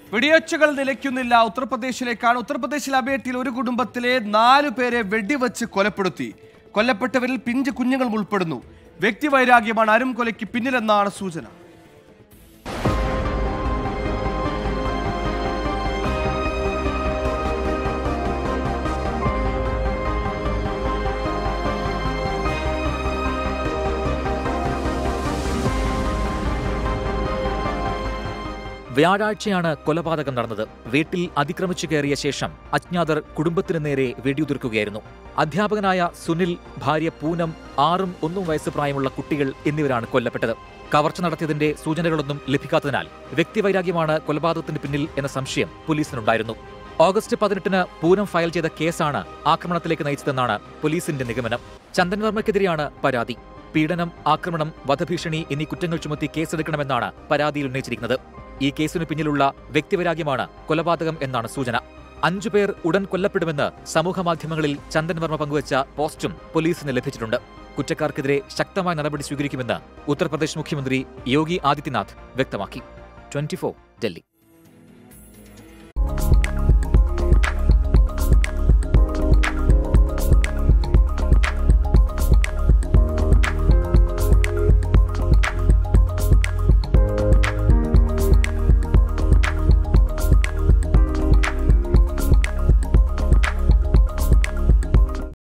വെടിയൊച്ചകൾ നിലയ്ക്കുന്നില്ല ഉത്തർപ്രദേശിലേക്കാണ് ഉത്തർപ്രദേശിലെ അമേഠിയിൽ ഒരു കുടുംബത്തിലെ നാലു പേരെ വെടിവെച്ച് കൊലപ്പെടുത്തി കൊല്ലപ്പെട്ടവരിൽ പിഞ്ച് കുഞ്ഞുങ്ങളും ഉൾപ്പെടുന്നു വ്യക്തിവൈരാഗ്യമാണ് അരും കൊലയ്ക്ക് പിന്നിലെന്നാണ് സൂചന വ്യാഴാഴ്ചയാണ് കൊലപാതകം നടന്നത് വീട്ടിൽ അതിക്രമിച്ചു കയറിയ ശേഷം അജ്ഞാതർ കുടുംബത്തിന് നേരെ വെടിയുതിർക്കുകയായിരുന്നു അധ്യാപകനായ സുനിൽ ഭാര്യ പൂനം ആറും ഒന്നും വയസ്സ് പ്രായമുള്ള കുട്ടികൾ എന്നിവരാണ് കൊല്ലപ്പെട്ടത് കവർച്ച നടത്തിയതിന്റെ സൂചനകളൊന്നും ലഭിക്കാത്തതിനാൽ വ്യക്തിവൈരാഗ്യമാണ് കൊലപാതകത്തിന് പിന്നിൽ എന്ന സംശയം പോലീസിനുണ്ടായിരുന്നു ഓഗസ്റ്റ് പതിനെട്ടിന് പൂനം ഫയൽ ചെയ്ത കേസാണ് ആക്രമണത്തിലേക്ക് നയിച്ചതെന്നാണ് പോലീസിന്റെ നിഗമനം ചന്ദൻ വർമ്മയ്ക്കെതിരെയാണ് പരാതി പീഡനം ആക്രമണം വധഭീഷണി എന്നീ കുറ്റങ്ങൾ ചുമത്തി കേസെടുക്കണമെന്നാണ് പരാതിയിൽ ഉന്നയിച്ചിരിക്കുന്നത് ഈ കേസിനു പിന്നിലുള്ള വ്യക്തിവൈരാഗ്യമാണ് കൊലപാതകം എന്നാണ് സൂചന അഞ്ചുപേർ ഉടൻ കൊല്ലപ്പെടുമെന്ന് സമൂഹമാധ്യമങ്ങളിൽ ചന്ദൻ വർമ്മ പങ്കുവച്ച പോസ്റ്റും പോലീസിന് ലഭിച്ചിട്ടുണ്ട് കുറ്റക്കാർക്കെതിരെ ശക്തമായ നടപടി സ്വീകരിക്കുമെന്ന് ഉത്തർപ്രദേശ് മുഖ്യമന്ത്രി യോഗി ആദിത്യനാഥ് വ്യക്തമാക്കി ട്വന്റി ഡൽഹി